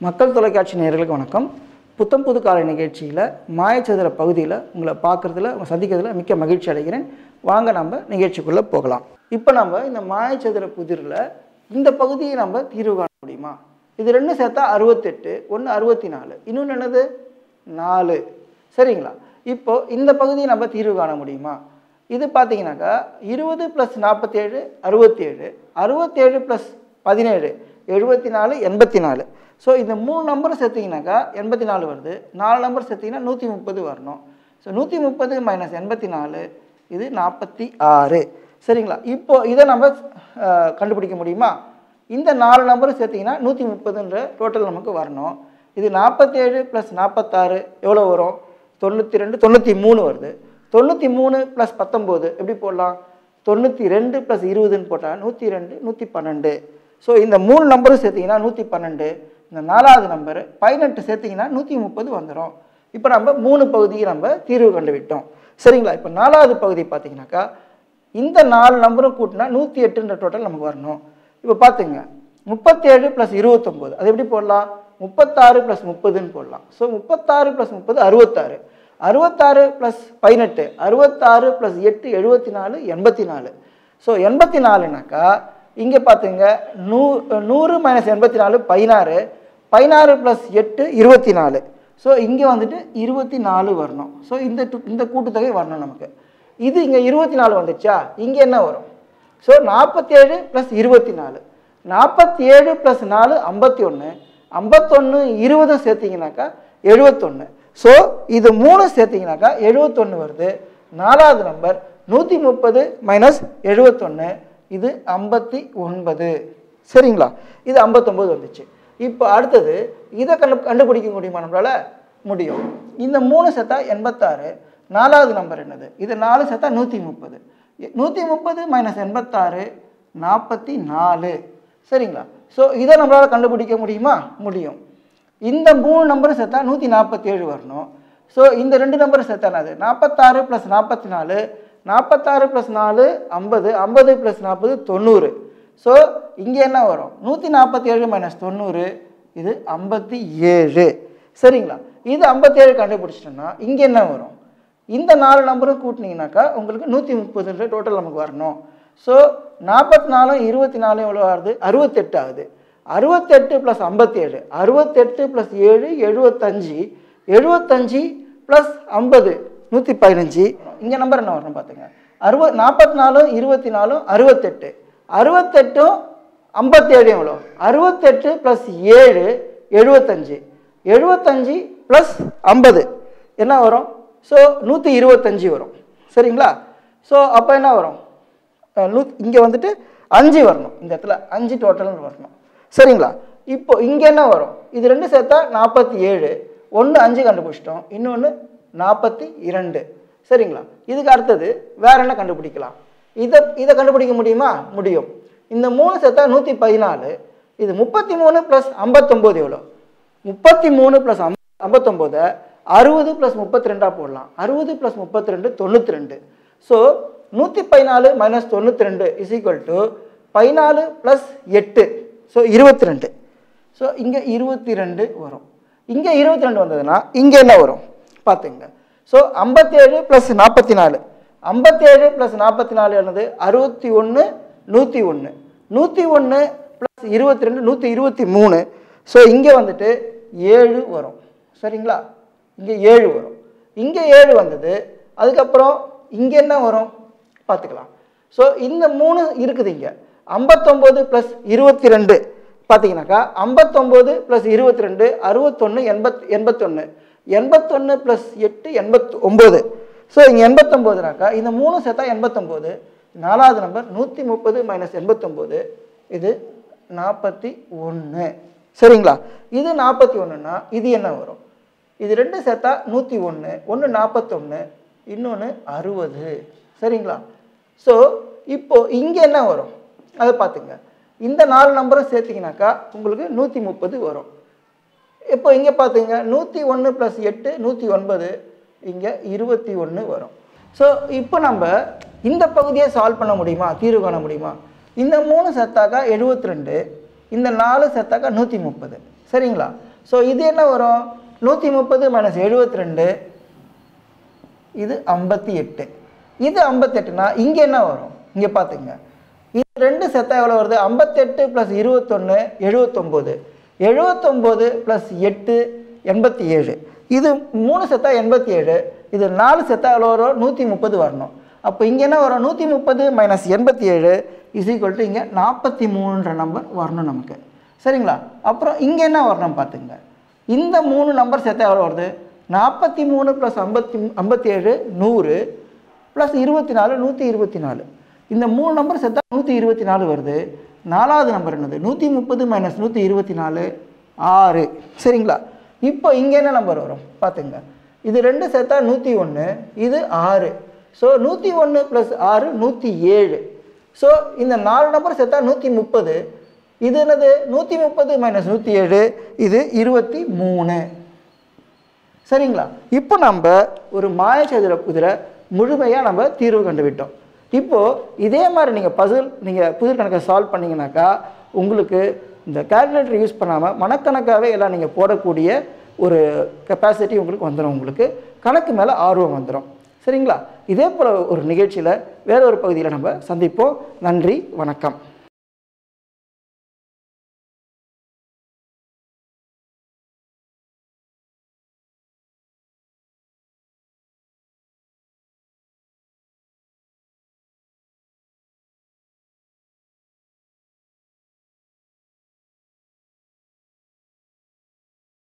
மக்கள் தொலைக்காட்சி நேயர்களுக்கு வணக்கம் புத்தம் புது காலை நிகழ்ச்சியில் மாயச்சதுர பகுதியில் உங்களை பார்க்குறதுல உங்களை சந்திக்கிறதுல மிக்க மகிழ்ச்சி அடைகிறேன் வாங்க நம்ம நிகழ்ச்சிக்குள்ளே போகலாம் இப்போ நம்ம இந்த மாயச்சதுர புதிரில் இந்த பகுதியை நம்ம தீர்வு காண முடியுமா இது ரெண்டும் சேர்த்தா அறுபத்தெட்டு ஒன்று அறுபத்தி நாலு இன்னொன்று என்னது நாலு சரிங்களா இப்போ இந்த பகுதியை நம்ம தீர்வு காண முடியுமா இது பார்த்தீங்கன்னாக்கா இருபது ப்ளஸ் நாற்பத்தேழு அறுபத்தேழு அறுபத்தேழு ப்ளஸ் பதினேழு எழுபத்தி நாலு எண்பத்தி நாலு ஸோ இந்த மூணு நம்பர் சேர்த்திங்கனாக்கா எண்பத்தி நாலு வருது நாலு நம்பர் சேர்த்திங்கன்னா நூற்றி முப்பது வரணும் ஸோ நூற்றி முப்பது மைனஸ் எண்பத்தி நாலு இது நாற்பத்தி ஆறு சரிங்களா இப்போ இதை நம்ம அஹ், கண்டுபிடிக்க முடியுமா இந்த நாலு நம்பரும் சேர்த்திங்கன்னா நூற்றி முப்பதுன்ற டோட்டல் நமக்கு வரணும் இது நாற்பத்தேழு ப்ளஸ் நாற்பத்தாறு எவ்வளோ வரும் தொண்ணூற்றி ரெண்டு தொண்ணூற்றி மூணு வருது தொண்ணூற்றி மூணு ப்ளஸ் பத்தொம்போது எப்படி போடலாம் தொண்ணூற்றி ரெண்டு ப்ளஸ் இருபதுன்னு போட்டால் நூற்றி ரெண்டு நூற்றி பன்னெண்டு ஸோ இந்த மூணு நம்பரும் சேர்த்திங்கன்னா நூற்றி பன்னெண்டு இந்த நாலாவது நம்பர் பதினெட்டு சேர்த்திங்கன்னா நூற்றி முப்பது வந்துடும் இப்போ நம்ம மூணு பகுதியை நம்ம தீர்வு கண்டுவிட்டோம் சரிங்களா இப்போ நாலாவது பகுதி பார்த்தீங்கன்னாக்கா இந்த நாலு நம்பரும் கூட்டினா நூற்றி எட்டுன்ற டோட்டல் நமக்கு வரணும் இப்போ பார்த்துங்க முப்பத்தேழு ப்ளஸ் இருபத்தொம்போது அது எப்படி போடலாம் முப்பத்தாறு ப்ளஸ் முப்பதுன்னு போடலாம் ஸோ முப்பத்தாறு ப்ளஸ் முப்பது அறுபத்தாறு அறுபத்தாறு ப்ளஸ் பதினெட்டு அறுபத்தாறு ப்ளஸ் எட்டு எழுபத்தி நாலு எண்பத்தி நாலு ஸோ எண்பத்தி நாலுனாக்கா இங்கே பார்த்துங்க நூ நூறு மைனஸ் எண்பத்தி நாலு பதினாறு பதினாறு ப்ளஸ் எட்டு இருபத்தி நாலு ஸோ இங்கே வந்துட்டு இருபத்தி நாலு வரணும் ஸோ இந்த டு- இந்த கூட்டுத்தொகை வரணும் நமக்கு இது இங்கே இருபத்தி நாலு வந்துச்சா இங்கே என்ன வரும் ஸோ நாற்பத்தேழு ப்ளஸ் இருபத்தி நாலு நாற்பத்தி ஏழு ப்ளஸ் நாலு ஐம்பத்தி ஒன்று ஐம்பத்தொன்று இருபதும் சேர்த்திங்கனாக்கா எழுபத்தொன்று ஸோ இது மூணு சேர்த்திங்கனாக்கா எழுபத்தொன்று வருது நாலாவது நம்பர் நூற்றி முப்பது மைனஸ் எழுபத்தொன்று இது ஐம்பத்தி ஒன்பது சரிங்களா இது ஐம்பத்தொம்போது வந்துச்சு இப்போ அடுத்தது இதை கண்டு கண்டுபிடிக்க முடியுமா நம்மளால முடியும் இந்த மூணு சேர்த்தா எண்பத்தாறு நாலாவது நம்பர் என்னது இது நாலு சேர்த்தா நூற்றி முப்பது நூற்றி முப்பது மைனஸ் எண்பத்தாறு நாற்பத்தி நாலு சரிங்களா ஸோ இதை நம்மளால் கண்டுபிடிக்க முடியுமா முடியும் இந்த மூணு நம்பரும் சேர்த்தா நூற்றி நாற்பத்தி ஏழு வரணும் ஸோ இந்த ரெண்டு நம்பரும் சேர்த்தா என்னது நாற்பத்தாறு ப்ளஸ் நாற்பத்தி நாலு நாற்பத்தாறு ப்ளஸ் நாலு ஐம்பது ஐம்பது ப்ளஸ் நாற்பது தொண்ணூறு ஸோ இங்கே என்ன வரும் நூற்றி நாற்பத்தி ஏழு மைனஸ் தொண்ணூறு இது ஐம்பத்தி ஏழு சரிங்களா இது ஐம்பத்தேழு கண்டுபிடிச்சிட்டோம்னா இங்கே என்ன வரும் இந்த நாலு நம்பரும் கூட்டினீங்கனாக்கா உங்களுக்கு நூற்றி முப்பதுன்ற டோட்டல் நமக்கு வரணும் ஸோ நாற்பத்தி நாலும் இருபத்தி நாலும் எவ்வளோ ஆகுது அறுபத்தெட்டு ஆகுது அறுபத்தெட்டு ப்ளஸ் ஐம்பத்தேழு அறுபத்தெட்டு ப்ளஸ் ஏழு எழுபத்தஞ்சு எழுபத்தஞ்சு ப்ளஸ் ஐம்பது நூற்றி பதினஞ்சு இங்கே நம்பர் என்ன வரணும் பார்த்துங்க அறுபது நாற்பத்தி நாலும் இருபத்தி நாலும் அறுபத்தெட்டு அறுபத்தெட்டும் ஐம்பத்தேழு எவ்வளோ அறுபத்தெட்டு ப்ளஸ் ஏழு எழுபத்தஞ்சு எழுபத்தஞ்சு ப்ளஸ் ஐம்பது என்ன வரும் ஸோ நூற்றி இருபத்தஞ்சி வரும் சரிங்களா ஸோ அப்போ என்ன வரும் அஹ் நூ இங்கே வந்துட்டு அஞ்சு வரணும் இந்த இடத்துல அஞ்சு டோட்டல்னு வரணும் சரிங்களா இப்போ இங்கே என்ன வரும் இது ரெண்டு சேர்த்தா நாற்பத்தி ஏழு ஒன்று அஞ்சு கண்டுபிடிச்சிட்டோம் இன்னொன்று நாற்பத்தி இரண்டு சரிங்களா இதுக்கு அடுத்தது வேற என்ன கண்டுபிடிக்கலாம் இதை இதை கண்டுபிடிக்க முடியுமா முடியும் இந்த மூணு சேர்த்தா நூற்றி பதினாலு இது முப்பத்தி மூணு ப்ளஸ் ஐம்பத்தொம்போது எவ்வளோ முப்பத்தி மூணு ப்ளஸ் ஐம் ஐம்பத்தொம்போதை அறுபது ப்ளஸ் முப்பத்தி ரெண்டாக போடலாம் அறுபது ப்ளஸ் முப்பத்தி ரெண்டு தொண்ணூற்றி ரெண்டு ஸோ நூற்றி பதினாலு மைனஸ் தொண்ணூற்றி ரெண்டு இஸ் ஈக்குவல் டு பதினாலு ப்ளஸ் எட்டு ஸோ இருபத்தி ரெண்டு ஸோ இங்கே இருபத்தி ரெண்டு வரும் இங்கே இருபத்தி ரெண்டு வந்ததுன்னா இங்கே என்ன வரும் பார்த்துங்க ஸோ ஐம்பத்தேழு ப்ளஸ் நாற்பத்தி நாலு ஐம்பத்தேழு ப்ளஸ் நாற்பத்தி நாலு என்னது அறுபத்தி ஒன்று நூற்றி ஒன்று நூற்றி ஒன்று ப்ளஸ் இருபத்தி ரெண்டு நூற்றி இருபத்தி மூணு ஸோ இங்கே வந்துட்டு ஏழு வரும் சரிங்களா இங்கே ஏழு வரும் இங்கே ஏழு வந்தது அதுக்கப்புறம் இங்கே என்ன வரும் பார்த்துக்கலாம் ஸோ இந்த மூணு இருக்குது இங்கே ஐம்பத்தொம்போது ப்ளஸ் இருபத்தி ரெண்டு பார்த்தீங்கன்னாக்கா ஐம்பத்தொம்போது ப்ளஸ் இருபத்தி ரெண்டு அறுபத்தொன்று எண்பத் எண்பத்தொன்று எண்பத்தொன்று ப்ளஸ் எட்டு எண்பத் ஒம்பது ஸோ இங்கே எண்பத்தொம்போதுனாக்கா இந்த மூணு சேர்த்தா எண்பத்தொம்போது நாலாவது நம்பர் நூற்றி முப்பது மைனஸ் எண்பத்தொம்போது இது நாற்பத்தி ஒன்று சரிங்களா இது நாற்பத்தி ஒன்றுனா இது என்ன வரும் இது ரெண்டு சேர்த்தா நூற்றி ஒன்று ஒன்று நாற்பத்தொன்று இன்னொன்று அறுபது சரிங்களா ஸோ இப்போ இங்கே என்ன வரும் அதை பார்த்துங்க இந்த நாலு நம்பரும் சேர்த்திங்கனாக்கா உங்களுக்கு நூற்றி முப்பது வரும் இப்போ இங்கே பார்த்துங்க நூற்றி ஒன்று ப்ளஸ் எட்டு நூற்றி ஒன்பது இங்கே இருபத்தி ஒன்று வரும் ஸோ இப்போ நம்ம இந்த பகுதியை சால்வ் பண்ண முடியுமா தீர்வு காண முடியுமா இந்த மூணு சேர்த்தாக்கா எழுபத்தி ரெண்டு இந்த நாலு சேர்த்தாக்கா நூற்றி முப்பது சரிங்களா ஸோ இது என்ன வரும் நூற்றி முப்பது மைனஸ் எழுபத்தி ரெண்டு இது ஐம்பத்தி எட்டு இது ஐம்பத்தெட்டுனா இங்கே என்ன வரும் இங்கே பார்த்துங்க இது ரெண்டு செத்தா எவ்வளோ வருது ஐம்பத்தெட்டு ப்ளஸ் இருபத்தொன்று எழுபத்தொம்போது எழுபத்தொம்போது ப்ளஸ் எட்டு எண்பத்தி ஏழு இது மூணு செத்தா எண்பத்தி ஏழு இது நாலு செத்தா எவ்வளோ வரும் நூற்றி முப்பது வரணும் அப்போ இங்கே என்ன வரும் நூற்றி முப்பது மைனஸ் எண்பத்தி ஏழு இஸ் ஈக்குவல் டு இங்கே நாற்பத்தி மூணுன்ற நம்பர் வரணும் நமக்கு சரிங்களா அப்புறம் இங்கே என்ன வரணும் பார்த்துங்க இந்த மூணு நம்பர் சேர்த்தா எவ்வளோ வருது நாற்பத்தி மூணு ப்ளஸ் ஐம்பத்தி ஐம்பத்தி ஏழு நூறு ப்ளஸ் இருபத்தி நாலு நூற்றி இருபத்தி நாலு இந்த மூணு நம்பர் சேர்த்தா நூற்றி இருபத்தி நாலு வருது நாலாவது நம்பர் என்னது நூற்றி முப்பது மைனஸ் நூற்றி இருபத்தி நாலு ஆறு சரிங்களா இப்போ இங்கே என்ன நம்பர் வரும் பார்த்துங்க இது ரெண்டு சேர்த்தா நூற்றி ஒன்று இது ஆறு ஸோ நூற்றி ஒன்று ப்ளஸ் ஆறு நூற்றி ஏழு ஸோ இந்த நாலு நம்பர் சேர்த்தா நூற்றி முப்பது இது என்னது நூற்றி முப்பது மைனஸ் நூற்றி ஏழு இது இருபத்தி மூணு சரிங்களா இப்போ நம்ம ஒரு மாயச்சதுர குதிரை முழுமையாக நம்ம தீர்வு கண்டுவிட்டோம் இப்போது இதே மாதிரி நீங்கள் பசில் நீங்கள் புதிர் கணக்கை சால்வ் பண்ணிங்கனாக்கா உங்களுக்கு இந்த கால்குலேட்டர் யூஸ் பண்ணாமல் மனக்கணக்காகவே எல்லாம் நீங்கள் போடக்கூடிய ஒரு கெப்பாசிட்டி உங்களுக்கு வந்துடும் உங்களுக்கு கணக்கு மேலே ஆர்வம் வந்துடும் சரிங்களா இதே போல் ஒரு நிகழ்ச்சியில் வேற ஒரு பகுதியில் நம்ம சந்திப்போம் நன்றி வணக்கம்